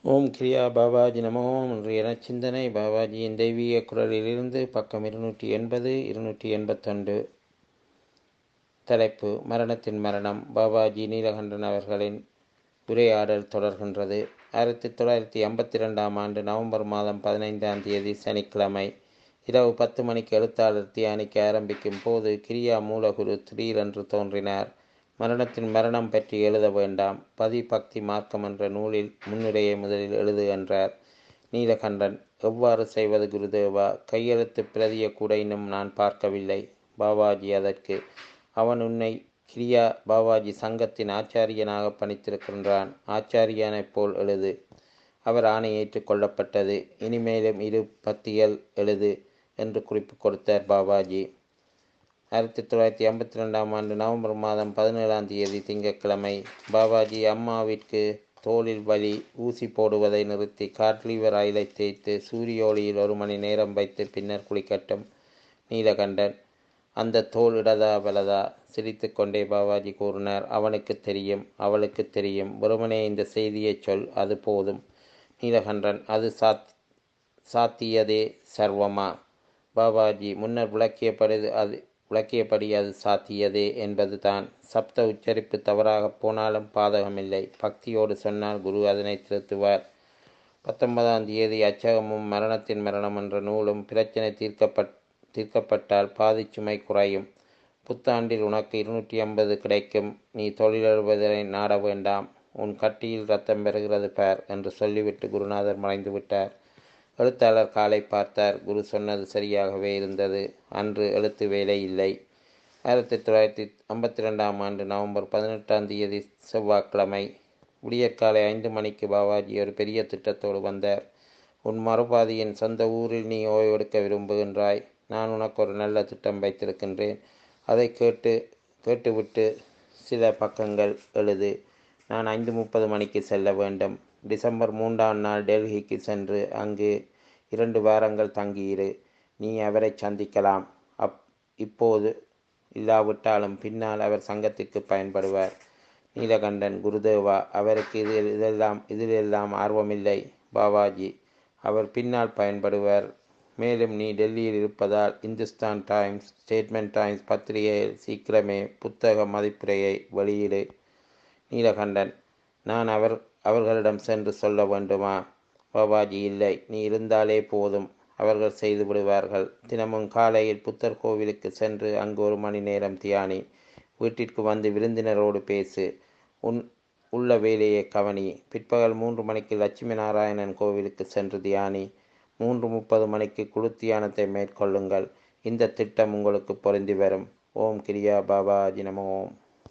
ஓம் கிரியா பாபாஜி நமோ இன்றைய சிந்தனை பாபாஜியின் தெய்வீக குரலிலிருந்து பக்கம் இருநூற்றி எண்பது இருநூற்றி எண்பத்தொன்று தலைப்பு மரணத்தின் மரணம் பாபாஜி நீலகண்டன் அவர்களின் உரையாடல் தொடர்கின்றது ஆயிரத்தி தொள்ளாயிரத்தி ஐம்பத்தி ரெண்டாம் ஆண்டு நவம்பர் மாதம் பதினைந்தாம் தேதி சனிக்கிழமை இரவு பத்து மணிக்கு எழுத்தாளர் தியானிக்க ஆரம்பிக்கும் போது கிரியா மூலகுரு திடீரென்று தோன்றினார் மரணத்தின் மரணம் பற்றி எழுத வேண்டாம் பதி பக்தி மார்க்கம் என்ற நூலில் முன்னுரையை முதலில் எழுது என்றார் நீலகண்டன் எவ்வாறு செய்வது குருதேவா கையெழுத்து பிரதிய கூட இன்னும் நான் பார்க்கவில்லை பாபாஜி அதற்கு அவன் உன்னை கிரியா பாபாஜி சங்கத்தின் ஆச்சாரியனாக பணித்திருக்கின்றான் ஆச்சாரியனைப் போல் எழுது அவர் ஆணை ஏற்றுக்கொள்ளப்பட்டது இனிமேலும் இரு பத்திகள் எழுது என்று குறிப்பு கொடுத்தார் பாபாஜி ஆயிரத்தி தொள்ளாயிரத்தி ஐம்பத்தி ரெண்டாம் ஆண்டு நவம்பர் மாதம் பதினேழாம் தேதி திங்கட்கிழமை பாபாஜி அம்மாவிற்கு தோளில் வலி ஊசி போடுவதை நிறுத்தி காட்லிவர் ஆயிலை தேய்த்து சூரிய ஒளியில் ஒரு மணி நேரம் வைத்து பின்னர் குளிக்கட்டும் நீலகண்டன் அந்த தோல் இடதா வலதா சிரித்து கொண்டே பாபாஜி கூறினார் அவனுக்கு தெரியும் அவளுக்கு தெரியும் வெறுமனே இந்த செய்தியை சொல் அது போதும் நீலகண்டன் அது சாத் சாத்தியதே சர்வமா பாபாஜி முன்னர் விளக்கியபடி அது விளக்கியபடி அது சாத்தியதே என்பது தான் சப்த உச்சரிப்பு தவறாக போனாலும் பாதகமில்லை பக்தியோடு சொன்னால் குரு அதனை திருத்துவார் பத்தொன்பதாம் தேதி அச்சகமும் மரணத்தின் மரணம் என்ற நூலும் பிரச்சனை தீர்க்கப்பட் தீர்க்கப்பட்டால் பாதி சுமை குறையும் புத்தாண்டில் உனக்கு இருநூற்றி ஐம்பது கிடைக்கும் நீ தொழிலெழுவதை நாட வேண்டாம் உன் கட்டியில் ரத்தம் பெறுகிறது பார் என்று சொல்லிவிட்டு குருநாதர் மறைந்து விட்டார் எழுத்தாளர் காலை பார்த்தார் குரு சொன்னது சரியாகவே இருந்தது அன்று எழுத்து வேலை இல்லை ஆயிரத்தி தொள்ளாயிரத்தி ஐம்பத்தி ரெண்டாம் ஆண்டு நவம்பர் பதினெட்டாம் தேதி செவ்வாய்க்கிழமை விடியற்காலை ஐந்து மணிக்கு பாபாஜி ஒரு பெரிய திட்டத்தோடு வந்தார் உன் மறுபாதியின் சொந்த ஊரில் நீ ஓய்வெடுக்க விரும்புகின்றாய் நான் உனக்கு ஒரு நல்ல திட்டம் வைத்திருக்கின்றேன் அதை கேட்டு கேட்டுவிட்டு சில பக்கங்கள் எழுது நான் ஐந்து முப்பது மணிக்கு செல்ல வேண்டும் டிசம்பர் மூன்றாம் நாள் டெல்லிக்கு சென்று அங்கு இரண்டு வாரங்கள் தங்கியிரு நீ அவரை சந்திக்கலாம் அப் இப்போது இல்லாவிட்டாலும் பின்னால் அவர் சங்கத்திற்கு பயன்படுவார் நீலகண்டன் குருதேவா அவருக்கு இதில் இதெல்லாம் இதிலெல்லாம் ஆர்வமில்லை பாபாஜி அவர் பின்னால் பயன்படுவார் மேலும் நீ டெல்லியில் இருப்பதால் இந்துஸ்தான் டைம்ஸ் ஸ்டேட்மெண்ட் டைம்ஸ் பத்திரிகையில் சீக்கிரமே புத்தக மதிப்புரையை வெளியிடு நீலகண்டன் நான் அவர் அவர்களிடம் சென்று சொல்ல வேண்டுமா பாபாஜி இல்லை நீ இருந்தாலே போதும் அவர்கள் செய்து விடுவார்கள் தினமும் காலையில் புத்தர் கோவிலுக்கு சென்று அங்கு ஒரு மணி நேரம் தியானி வீட்டிற்கு வந்து விருந்தினரோடு பேசு உன் உள்ள வேலையை கவனி பிற்பகல் மூன்று மணிக்கு லட்சுமி நாராயணன் கோவிலுக்கு சென்று தியானி மூன்று முப்பது மணிக்கு குழு தியானத்தை மேற்கொள்ளுங்கள் இந்த திட்டம் உங்களுக்கு பொருந்தி வரும் ஓம் கிரியா பாபாஜி நம ஓம்